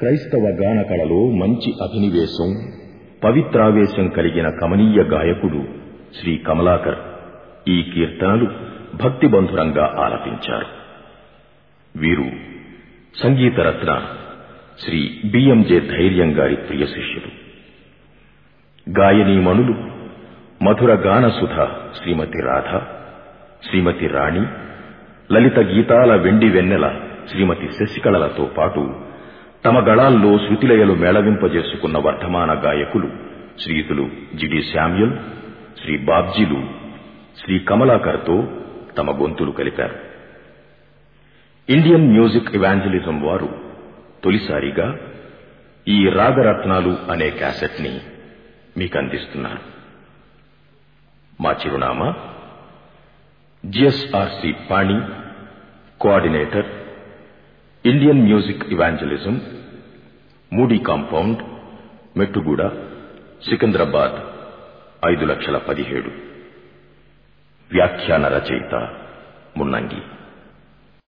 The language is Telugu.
క్రైస్తవ గాన కళలో మంచి అభినివేశం పవిత్రావేశం కలిగిన కమనీయ గాయకుడు శ్రీ కమలాకర్ ఈ కీర్తనలు భక్తిబంధురంగా ఆలపించారు వీరు సంగీత రత్న శ్రీ బిఎంజే ధైర్యం గారి ప్రియ శిష్యులు గాయనీమణులు మధుర గానసుధ శ్రీమతి రాధ శ్రీమతి రాణి లలిత గీతాల వెండి వెన్నెల శ్రీమతి శశికళలతో పాటు తమ గళాల్లో శృతిలయలు మేళవింపజేసుకున్న వర్ధమాన గాయకులు శ్రీయుతులు జిడి శామ్యుల్ శ్రీ బాబ్జీలు శ్రీ కమలాకర్తో తమ గొంతులు కలిపారు ఇండియన్ మ్యూజిక్ ఇవాంజలిజం వారు తొలిసారిగా ఈ రాగరత్నాలు అనే క్యాసెట్ ని మీకు అందిస్తున్నారు మా చిరునామా G S R C Pani coordinator Indian music evangelism Moody compound Mettuguda Secunderabad ఐదు లక్షల పదిహేడు వ్యాఖ్యాన రచయిత మున్నంగి